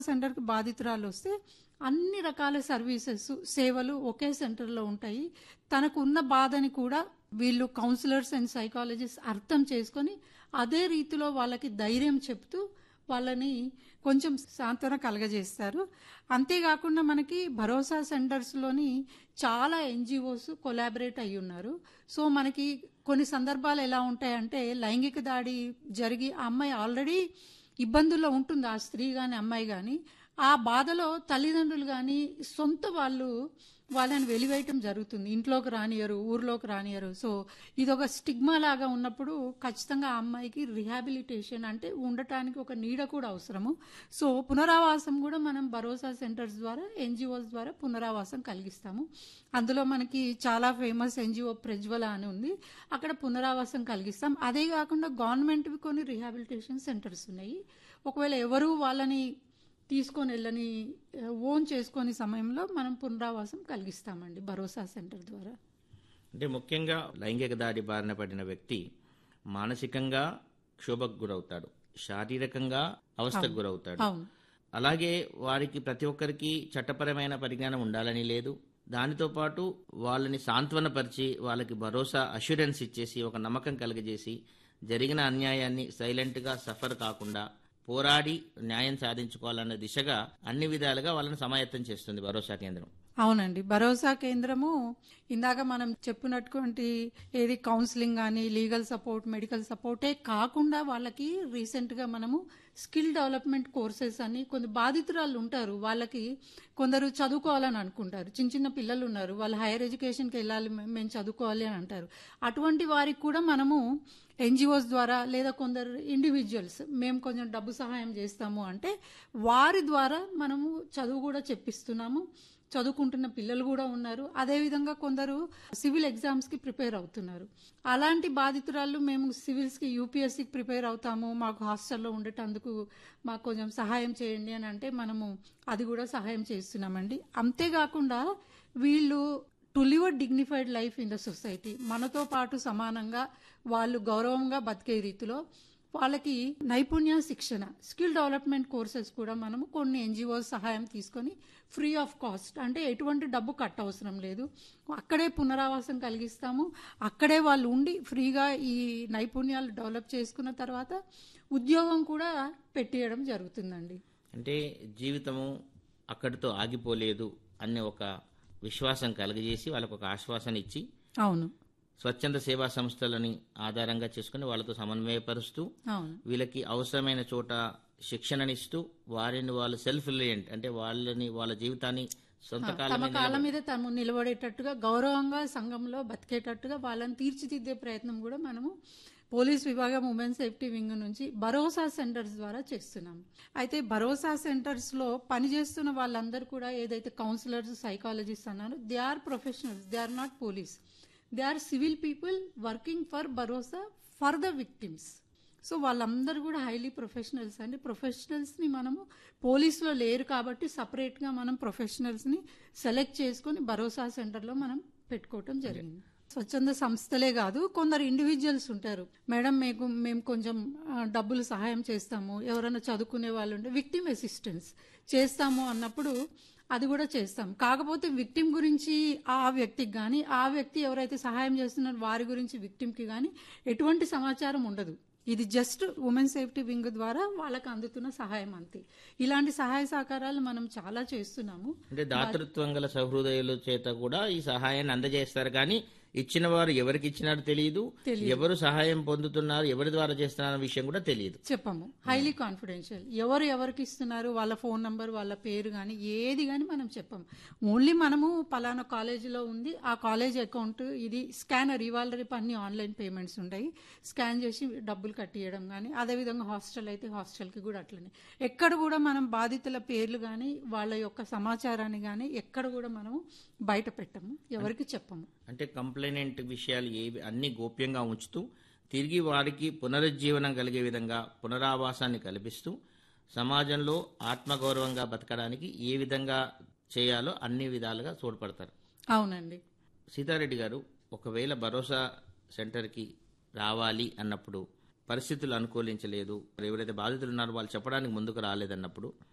సెంటర్కి బాధితురాలు వస్తే అన్ని రకాల సర్వీసెస్ సేవలు ఒకే సెంటర్లో ఉంటాయి తనకు ఉన్న బాధని కూడా వీళ్ళు కౌన్సిలర్స్ అండ్ సైకాలజిస్ట్ అర్థం చేసుకొని అదే రీతిలో వాళ్ళకి ధైర్యం చెప్తూ వాళ్ళని కొంచెం సాంత్వన కలగజేస్తారు అంతేకాకుండా మనకి భరోసా సెంటర్స్లోని చాలా ఎన్జిఓస్ కొలాబరేట్ అయి ఉన్నారు సో మనకి కొన్ని సందర్భాలు ఎలా ఉంటాయంటే లైంగిక దాడి జరిగి ఆ అమ్మాయి ఆల్రెడీ ఇబ్బందుల్లో ఉంటుంది ఆ స్త్రీ కానీ అమ్మాయి కానీ ఆ బాధలో తల్లిదండ్రులు కానీ సొంత వాళ్ళు వాళ్ళని వెలివేయటం జరుగుతుంది ఇంట్లోకి రానియరు ఊర్లోకి రానియరు సో ఇది ఒక స్టిగ్మా లాగా ఉన్నప్పుడు ఖచ్చితంగా ఆ అమ్మాయికి రిహాబిలిటేషన్ అంటే ఉండటానికి ఒక నీడ కూడా అవసరము సో పునరావాసం కూడా మనం భరోసా సెంటర్స్ ద్వారా ఎన్జిఓస్ ద్వారా పునరావాసం కలిగిస్తాము అందులో మనకి చాలా ఫేమస్ ఎన్జిఓ ప్రజ్వల అని ఉంది అక్కడ పునరావాసం కలిగిస్తాం అదే కాకుండా గవర్నమెంట్వి కొన్ని రిహాబిలిటేషన్ సెంటర్స్ ఉన్నాయి ఒకవేళ ఎవరు వాళ్ళని తీసుకొని వెళ్ళని ఓన్ చేసుకొని సమయంలో మనం పునరావాసం కలిగిస్తామండి భరోసా సెంటర్ ద్వారా అంటే ముఖ్యంగా లైంగిక దాడి బారిన పడిన వ్యక్తి మానసికంగా క్షోభకు గురవుతాడు శారీరకంగా అవస్థకు గురవుతాడు అవును అలాగే వారికి ప్రతి ఒక్కరికి చట్టపరమైన పరిజ్ఞానం ఉండాలని లేదు దానితో పాటు వాళ్ళని సాంత్వనపరిచి వాళ్ళకి భరోసా అష్యూరెన్స్ ఇచ్చేసి ఒక నమ్మకం కలిగజేసి జరిగిన అన్యాయాన్ని సైలెంట్గా సఫర్ కాకుండా పోరాడి న్యాయం సాధించుకోవాలన్న దిశగా అన్ని విధాలుగా వాళ్ళని సమాయత్తం చేస్తుంది భరోసా కేంద్రం అవునండి భరోసా కేంద్రము ఇందాక మనం చెప్పినటువంటి ఏది కౌన్సిలింగ్ కానీ లీగల్ సపోర్ట్ మెడికల్ సపోర్టే కాకుండా వాళ్ళకి రీసెంట్గా మనము స్కిల్ డెవలప్మెంట్ కోర్సెస్ అని కొన్ని బాధితురాలు ఉంటారు వాళ్ళకి కొందరు చదువుకోవాలని అనుకుంటారు చిన్న చిన్న పిల్లలు ఉన్నారు వాళ్ళు హైయర్ ఎడ్యుకేషన్కి వెళ్ళాలి మే- మేము చదువుకోవాలి అని అంటారు అటువంటి వారికి కూడా మనము ఎన్జిఓస్ ద్వారా లేదా కొందరు ఇండివిజువల్స్ మేము కొంచెం డబ్బు సహాయం చేస్తాము అంటే వారి ద్వారా మనము చదువు కూడా చెప్పిస్తున్నాము చదువుకుంటున్న పిల్లలు కూడా ఉన్నారు అదేవిధంగా కొందరు సివిల్ ఎగ్జామ్స్కి ప్రిపేర్ అవుతున్నారు అలాంటి బాధితురాళ్ళు మేము సివిల్స్కి యూపీఎస్సీకి ప్రిపేర్ అవుతాము మాకు హాస్టల్లో ఉండేటందుకు మాకు కొంచెం సహాయం చేయండి అని అంటే మనము అది కూడా సహాయం చేస్తున్నామండి అంతేకాకుండా వీళ్ళు to live a dignified life in the society మనతో పాటు సమానంగా వాళ్ళు గౌరవంగా బతికే రీతిలో వాళ్ళకి నైపుణ్య శిక్షణ స్కిల్ డెవలప్మెంట్ కోర్సెస్ కూడా మనము కొన్ని ఎన్జిఓస్ సహాయం తీసుకొని ఫ్రీ ఆఫ్ కాస్ట్ అంటే ఎటువంటి డబ్బు కట్ అవసరం లేదు అక్కడే పునరావాసం కలిగిస్తాము అక్కడే వాళ్ళు ఉండి ఫ్రీగా ఈ నైపుణ్యాలు డెవలప్ చేసుకున్న తర్వాత ఉద్యోగం కూడా పెట్టేయడం జరుగుతుందండి అంటే జీవితము అక్కడితో ఆగిపోలేదు అనే ఒక విశ్వాసం కలుగజేసి వాళ్ళకు ఒక ఆశ్వాసన ఇచ్చి అవును స్వచ్ఛంద సేవా సంస్థలని ఆధారంగా చేసుకుని వాళ్ళతో సమన్వయపరుస్తూ అవును వీళ్ళకి అవసరమైన చోట శిక్షణనిస్తూ వారిని వాళ్ళు సెల్ఫ్ రిలయంట్ అంటే వాళ్ళని వాళ్ళ జీవితాన్ని సొంత కాలం తమ కాళ్ళ మీద తను నిలబడేటట్టుగా గౌరవంగా సంఘంలో బతికేటట్టుగా వాళ్ళని తీర్చిదిద్దే ప్రయత్నం కూడా మనము పోలీస్ విభాగం ఉమెన్ సేఫ్టీ వింగ్ నుంచి భరోసా సెంటర్స్ ద్వారా చేస్తున్నాం అయితే భరోసా సెంటర్స్ లో పనిచేస్తున్న వాళ్ళందరూ కూడా ఏదైతే కౌన్సిలర్స్ సైకాలజిస్ట్ అన్నారో they are professionals they are not police they are civil people working for Bharosa for the victims so వాళ్ళందరూ కూడా హైలీ ప్రొఫెషనల్స్ అండి ప్రొఫెషనల్స్ని మనము పోలీసులో లేరు కాబట్టి సపరేట్గా మనం ప్రొఫెషనల్స్ని సెలెక్ట్ చేసుకొని భరోసా సెంటర్లో మనం పెట్టుకోవటం జరిగింది స్వచ్ఛంద సంస్థలే కాదు కొందరు ఇండివిజువల్స్ ఉంటారు మేడం మీకు మేము కొంచెం ఆ, డబ్బులు సహాయం చేస్తాము ఎవరైనా చదువుకునే వాళ్ళు ఉంటే విక్టిమ్ అసిస్టెన్స్ చేస్తాము అన్నప్పుడు అది కూడా చేస్తాం కాకపోతే విక్టిమ్ గురించి ఆ వ్యక్తికి కానీ ఆ వ్యక్తి ఎవరైతే సహాయం చేస్తున్నారో వారి గురించి విక్టిమ్కి కానీ ఎటువంటి సమాచారం ఉండదు ఇది జస్ట్ ఉమెన్ సేఫ్టీ వింగ్ ద్వారా వాళ్ళకి అందుతున్న సహాయం అంతే ఇలాంటి సహాయ సహకారాలు మనం చాలా చేస్తున్నాము అంటే దాతృత్వం గల సహృదయుల చేత కూడా ఈ సహాయాన్ని అందజేస్తారు కానీ ఇచ్చిన వారు ఎవరికి ఇచ్చినారో తెలియదు ఎవరు సహాయం పొందుతున్నారు ఎవరి ద్వారా చేస్తున్నారు అనే విషయం కూడా తెలియదు చెప్పము హైలీ కాన్ఫిడెన్షియల్ ఎవరు ఎవరికి ఇస్తున్నారు వాళ్ళ ఫోన్ నంబర్ వాళ్ళ పేరు కానీ ఏది కానీ మనం చెప్పము ఓన్లీ మనము పలానా కాలేజీలో ఉంది ఆ కాలేజ్ అకౌంట్ ఇది స్కానర్ ఇవాళ రేపు అన్ని ఆన్లైన్ పేమెంట్స్ ఉంటాయి స్కాన్ చేసి డబ్బులు కట్టియడం కానీ అదేవిధంగా హాస్టల్ అయితే హాస్టల్కి కూడా అట్లనే ఎక్కడ కూడా మనం బాధితుల పేర్లు కానీ వాళ్ళ యొక్క సమాచారాన్ని కానీ ఎక్కడ కూడా మనము బయట పెట్టము ఎవరికి చెప్పము అంటే కంప్లైనెంట్ విషయాలు ఏవి అన్ని గోప్యంగా ఉంచుతూ తిరిగి వారికి పునరుజ్జీవనం కలిగే విధంగా పునరావాసాన్ని కల్పిస్తూ సమాజంలో ఆత్మగౌరవంగా బతకడానికి ఏ విధంగా చేయాలో అన్ని విధాలుగా తోడ్పడతారు అవునండి సీతారెడ్డి గారు ఒకవేళ భరోసా సెంటర్కి రావాలి అన్నప్పుడు పరిస్థితులు అనుకూలించలేదు ఎవరైతే బాధితులు ఉన్నారో వాళ్ళు చెప్పడానికి ముందుకు రాలేదన్నప్పుడు